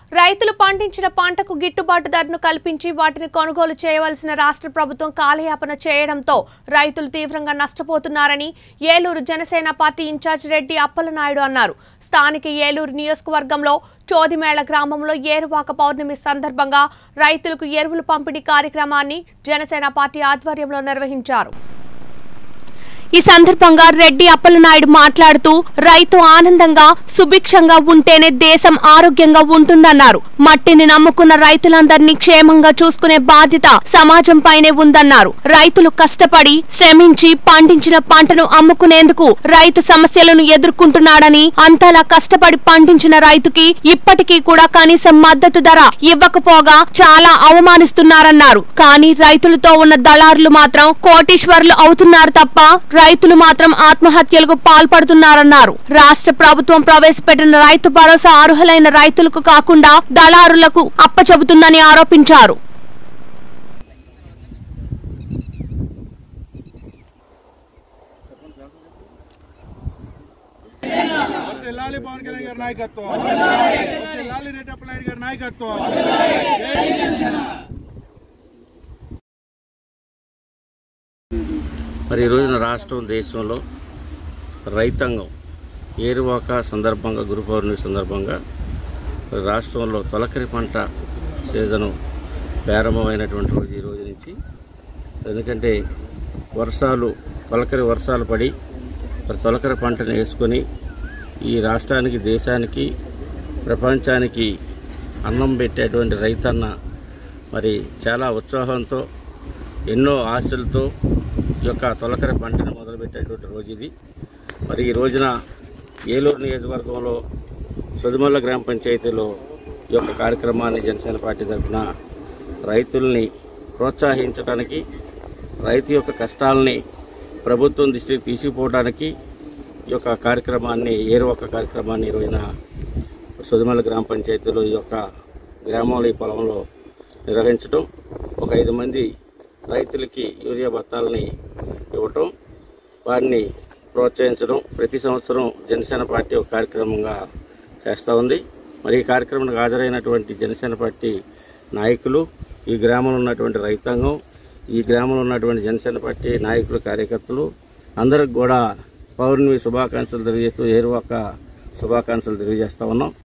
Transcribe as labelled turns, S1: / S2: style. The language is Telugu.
S1: రైతులు పండించిన పంటకు గిట్టుబాటు ధరను కల్పించి వాటిని కొనుగోలు చేయవలసిన రాష్ట్ర ప్రభుత్వం కాలయాపన చేయడంతో రైతులు తీవ్రంగా నష్టపోతున్నారని ఏలూరు జనసేన పార్టీ ఇన్ఛార్జ్ రెడ్డి అప్పలనాయుడు అన్నారు స్థానిక ఏలూరు నియోజకవర్గంలో చోదిమేళ గ్రామంలో ఏరువాక పౌర్ణమి సందర్భంగా రైతులకు ఎరువులు పంపిణీ కార్యక్రమాన్ని జనసేన పార్టీ ఆధ్వర్యంలో నిర్వహించారు ఈ సందర్భంగా రెడ్డి అప్పలనాయుడు మాట్లాడుతూ రైతు ఆనందంగా సుభిక్షంగా ఉంటేనే దేశం ఆరోగ్యంగా ఉంటుందన్నారు మట్టిని నమ్ముకున్న రైతులందరినీ క్షేమంగా చూసుకునే బాధ్యత సమాజం పైనే ఉందన్నారు రైతులు కష్టపడి శ్రమించి పండించిన పంటను అమ్ముకునేందుకు రైతు సమస్యలను ఎదుర్కొంటున్నాడని అంతలా కష్టపడి పండించిన రైతుకి ఇప్పటికీ కూడా కనీసం మద్దతు ధర ఇవ్వకపోగా చాలా అవమానిస్తున్నారన్నారు కానీ రైతులతో ఉన్న దళారులు మాత్రం కోటీశ్వర్లు అవుతున్నారు తప్ప రైతులు మాత్రం ఆత్మహత్యలకు పాల్పడుతున్నారన్నారు రాష్ట్ర ప్రభుత్వం ప్రవేశపెట్టిన రైతు భరోసా అర్హులైన రైతులకు కాకుండా దళారులకు అప్పచెబుతుందని ఆరోపించారు
S2: తెల్లాలి పవన్ కళ్యాణ్ గారి నాయకత్వం తెల్లాలి రెడ్డప్పనాయుడు గారి నాయకత్వం
S3: మరి ఈ రోజున రాష్ట్రం దేశంలో రైతాంగం ఏరువాక సందర్భంగా గురు పౌర్ణమి సందర్భంగా మరి రాష్ట్రంలో తొలకరి పంట సీజను ప్రారంభమైనటువంటి రోజు ఈ రోజు నుంచి ఎందుకంటే వర్షాలు తొలకరి వర్షాలు పడి మరి తొలకరి పంటను వేసుకొని ఈ రాష్ట్రానికి దేశానికి ప్రపంచానికి అన్నం పెట్టేటువంటి రైతన్న మరి చాలా ఉత్సాహంతో ఎన్నో ఆశలతో ఈ యొక్క తొలకరి పంటను మొదలుపెట్టేటువంటి రోజు ఇది మరి ఈ రోజున ఏలూరు నియోజకవర్గంలో సొదిమల్ల గ్రామ పంచాయతీలో ఈ యొక్క కార్యక్రమాన్ని జనసేన పార్టీ తరఫున రైతుల్ని ప్రోత్సహించడానికి రైతు యొక్క కష్టాలని ప్రభుత్వం దృష్టికి తీసుకుపోవడానికి ఈ యొక్క కార్యక్రమాన్ని ఏరు ఒక కార్యక్రమాన్ని ఈ రోజున సుదిమల్ల గ్రామ పంచాయతీలో ఈ యొక్క గ్రామంలో ఈ పొలంలో నిర్వహించడం ఒక ఐదు మంది రైతులకి యూరియా బత్తాలని ఇవ్వటం వారిని ప్రోత్సహించడం ప్రతి సంవత్సరం జనసేన పార్టీ ఒక కార్యక్రమంగా చేస్తూ ఉంది మరి ఈ కార్యక్రమానికి హాజరైనటువంటి జనసేన పార్టీ నాయకులు ఈ గ్రామంలో ఉన్నటువంటి రైతాంగం ఈ గ్రామంలో ఉన్నటువంటి జనసేన పార్టీ నాయకులు కార్యకర్తలు అందరికి కూడా పౌర్ణమి శుభాకాంక్షలు తెలియజేస్తూ ఏరువాక శుభాకాంక్షలు తెలియజేస్తా ఉన్నాం